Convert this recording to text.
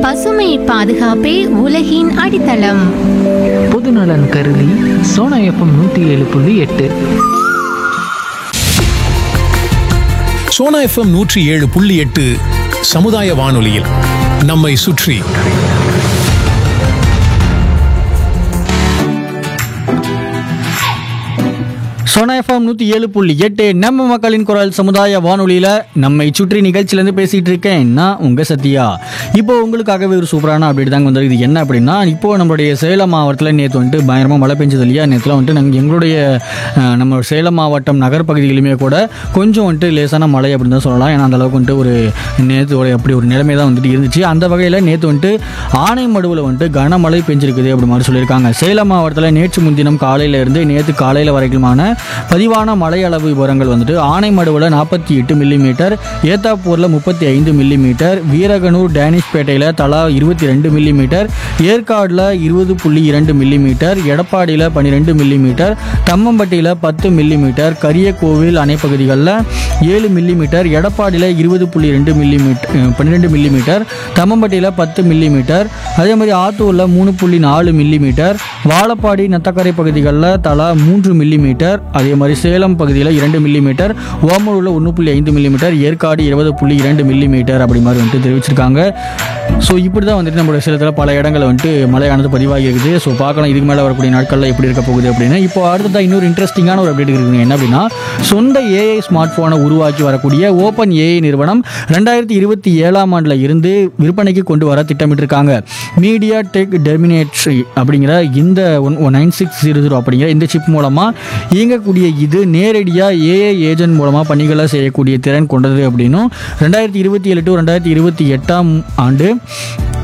பசுமை பாதுகாப்பே உலகின் அடித்தளம் பொதுநலன் கருதி சோனா எஃப்எம் நூற்றி ஏழு புள்ளி எட்டு சோனா எஃப்எம் நூற்றி ஏழு புள்ளி எட்டு சமுதாய வானொலியில் நம்மை சுற்றி சோனா எஃப்எம் நூற்றி ஏழு புள்ளி எட்டு நம்ம மக்களின் குரல் சமுதாய வானொலியில் நம்மை சுற்றி நிகழ்ச்சியிலேருந்து பேசிகிட்டு இருக்கேன் நான் உங்கள் சத்யா இப்போ உங்களுக்காகவே ஒரு சூப்பரான அப்டேட் தாங்க வந்தது இது என்ன அப்படின்னா இப்போ நம்மளுடைய சேலம் மாவட்டத்தில் நேற்று வந்துட்டு பயங்கரமாக மழை பெஞ்சது இல்லையா நேற்றுல வந்துட்டு நாங்கள் எங்களுடைய அஹ், நம்ம சேலம் மாவட்டம் நகர் பகுதிகளிலுமே கூட கொஞ்சம் வந்துட்டு லேசான மழை அப்படின்னு தான் சொல்லலாம் ஏன்னா அந்த அளவுக்கு வந்துட்டு ஒரு நேற்று ஒரு அப்படி ஒரு நிலைமை தான் வந்துட்டு இருந்துச்சு அந்த வகையில் நேற்று வந்துட்டு ஆனைமடுவில் வந்துட்டு கனமழை பெஞ்சிருக்குது அப்படி மாதிரி சொல்லியிருக்காங்க சேலம் மாவட்டத்தில் நேற்று முன்தினம் காலையில இருந்து நேற்று காலையில் வரைக்குமான பதிவான மழை அளவு விவரங்கள் வந்துட்டு ஆனைமடுவில் நாற்பத்தி எட்டு மில்லிமீட்டர் ஏத்தாப்பூரில் முப்பத்தி ஐந்து மில்லிமீட்டர் வீரகனூர் டேனிஷ்பேட்டையில் தலா இருபத்தி ரெண்டு மில்லிமீட்டர் ஏற்காடில் இருபது புள்ளி இரண்டு மில்லிமீட்டர் எடப்பாடியில் பன்னிரெண்டு மில்லிமீட்டர் தம்மம்பட்டியில் பத்து மில்லிமீட்டர் கரியக்கோவில் அணைப்பகுதிகளில் ஏழு மில்லிமீட்டர் எடப்பாடியில் இருபது புள்ளி ரெண்டு மில்லிமீட்டர் பன்னிரெண்டு மில்லிமீட்டர் தம்மம்பட்டியில் பத்து மில்லிமீட்டர் அதே மாதிரி ஆத்தூரில் மூணு புள்ளி நாலு மில்லிமீட்டர் வாழப்பாடி நத்தக்கரை பகுதிகளில் தலா மூன்று மில்லிமீட்டர் அதே மாதிரி சேலம் பகுதியில் இரண்டு மில்லிமீட்டர் ஓமலூரில் ஒன்று புள்ளி ஐந்து மில்லிமீட்டர் ஏற்காடு இருபது புள்ளி இரண்டு மில்லிமீட்டர் அப்படி மாதிரி வந்துட்டு தெரிவிச்சிருக்காங்க ஸோ இப்படி தான் வந்துட்டு நம்மளுடைய சேலத்தில் பல இடங்களில் வந்துட்டு மழையானது பதிவாகி இருக்குது ஸோ பார்க்கலாம் இதுக்கு மேலே வரக்கூடிய நாட்களில் எப்படி இருக்க போகுது அப்படின்னு இப்போ அடுத்ததாக இன்னொரு இன்ட்ரெஸ்டிங்கான ஒரு அப்டேட் இருக்குங்க என்ன அப்படின்னா சொந்த ஏஐ ஸ்மார்ட் ஃபோனை உருவாக்கி வரக்கூடிய ஓப்பன் ஏஐ நிறுவனம் ரெண்டாயிரத்தி இருபத்தி ஏழாம் ஆண்டில் இருந்து விற்பனைக்கு கொண்டு வர திட்டமிட்டிருக்காங்க மீடியா டெக் டெர்மினேட்ரி அப்படிங்கிற இந்த one nine six zero zero அப்படிங்கிற இந்த சிப் மூலமாக இயங்கக்கூடிய இது நேரடியாக ஏஐ ஏஜென்ட் மூலமாக பணிகளை செய்யக்கூடிய திறன் கொண்டது அப்படின்னும் ரெண்டாயிரத்தி இருபத்தி ஏழு டு ரெண்டாயிரத்தி இருபத்தி எட்டாம் ஆண்டு